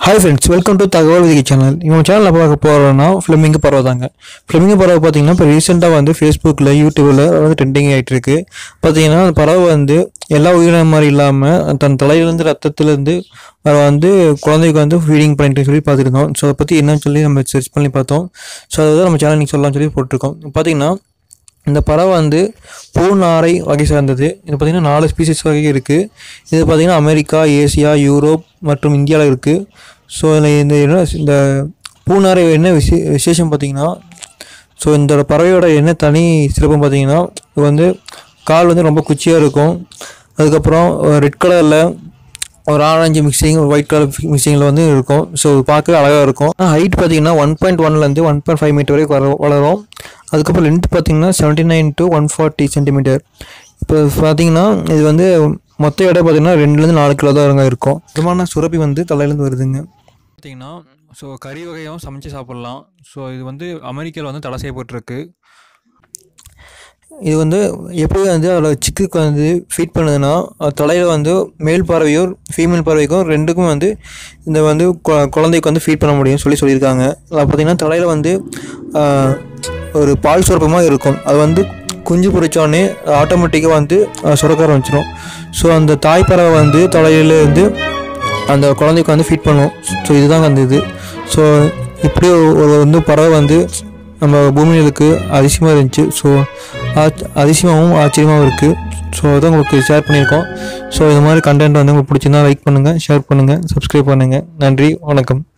hi friends welcome to தகவல் விதி channel இவங்க சேனலில் பார்க்க போகிறோன்னா ஃபிலிமிங்கு பறவை தாங்க ஃபிலிமிங்கு பறவை பார்த்தீங்கன்னா இப்போ ரீசெண்டாக வந்து ஃபேஸ்புக்கில் யூடியூப்பில் வந்து ட்ரெண்டிங் ஆகிட்டு இருக்கு பார்த்தீங்கன்னா அந்த பறவை வந்து எல்லா உயிரினம் மாதிரி இல்லாமல் தன் தலையிலேருந்து ரத்தத்துலேருந்து அதை வந்து குழந்தைக்கு வந்து ஃபீடிங் பண்ணிட்டு சொல்லி பார்த்துருந்தோம் ஸோ அதை பற்றி என்னன்னு சொல்லி நம்ம சர்ச் பண்ணி பார்த்தோம் ஸோ அதை தான் நம்ம சேனல் நீங்கள் சொல்லலாம்னு சொல்லி போட்டிருக்கோம் பார்த்தீங்கன்னா இந்த பறவை வந்து பூநாரை வகை சார்ந்தது இது பார்த்திங்கன்னா நாலு ஸ்பீசிஸ் வகை இருக்குது இது பார்த்திங்கன்னா அமெரிக்கா ஏசியா யூரோப் மற்றும் இந்தியாவில் இருக்குது ஸோ இதில் இந்த என்ன இந்த பூநாரை என்ன விசே விசேஷம் பார்த்திங்கன்னா ஸோ இந்த பறவையோட என்ன தனி சிறப்பு பார்த்திங்கன்னா இது வந்து கால் வந்து ரொம்ப குச்சியாக இருக்கும் அதுக்கப்புறம் ரெட் கலரில் ஒரு ஆரஞ்சு மிக்சிங் ஒரு ஒயிட் கலர் மிக்சிங்கில் வந்து இருக்கும் ஸோ பார்க்க அழகாக இருக்கும் ஹைட் பார்த்தீங்கன்னா ஒன் பாயிண்ட் ஒன்லேருந்து ஒன் பாயிண்ட் ஃபைவ் மீட்டர் வரைக்கும் வர வளரும் அதுக்கப்புறம் லென்த் பார்த்தீங்கன்னா seventy nine to one forty centimetre இப்போ பார்த்தீங்கன்னா இது வந்து மொத்த எடை பார்த்தீங்கன்னா ரெண்டுலேருந்து நாலு கிலோ தான் இருங்க இருக்கும் விதமான சுரப்பி வந்து தலையிலேருந்து வருதுங்க பார்த்தீங்கன்னா ஸோ கறி வகையும் சமைச்சு சாப்பிட்லாம் ஸோ இது வந்து அமெரிக்காவில் வந்து தடை செய்யப்பட்டிருக்கு இது வந்து எப்படி வந்து அதோட சிக்குக்கு வந்து ஃபீட் பண்ணுதுன்னா அது தலையில் வந்து மேல் பறவையும் ஃபீமேல் பறவைக்கும் ரெண்டுக்கும் வந்து இந்த வந்து கொ- குழந்தைக்கு வந்து ஃபீட் பண்ண முடியும்னு சொல்லி சொல்லியிருக்காங்க அதில் பார்த்தீங்கன்னா தலையில் வந்து ஆஹ், ஒரு பால் சுரப்பமாக இருக்கும் அது வந்து குஞ்சு பொரிச்சோடனே ஆட்டோமேட்டிக்காக வந்து ஆஹ், சுரக்க ஆரம்பிச்சிடும் ஸோ அந்த தாய் பறவை வந்து தலையில இருந்து அந்த குழந்தைக்கு வந்து ஃபீட் பண்ணும் ஸோ இதுதான் அந்த இது ஸோ இப்படி ஒரு வந்து பறவை வந்து நம்ம பூமிகளுக்கு அதிசயமாக இருந்துச்சு ஸோ அதிசயமாகவும் ஆச்சரியமாகவும் இருக்குது ஸோ அதான் உங்களுக்கு ஷேர் பண்ணியிருக்கோம் ஸோ இந்த மாதிரி கண்டென்ட் வந்து உங்களுக்கு பிடிச்சிருந்தா லைக் பண்ணுங்கள் ஷேர் பண்ணுங்கள் சப்ஸ்கிரைப் பண்ணுங்கள் நன்றி வணக்கம்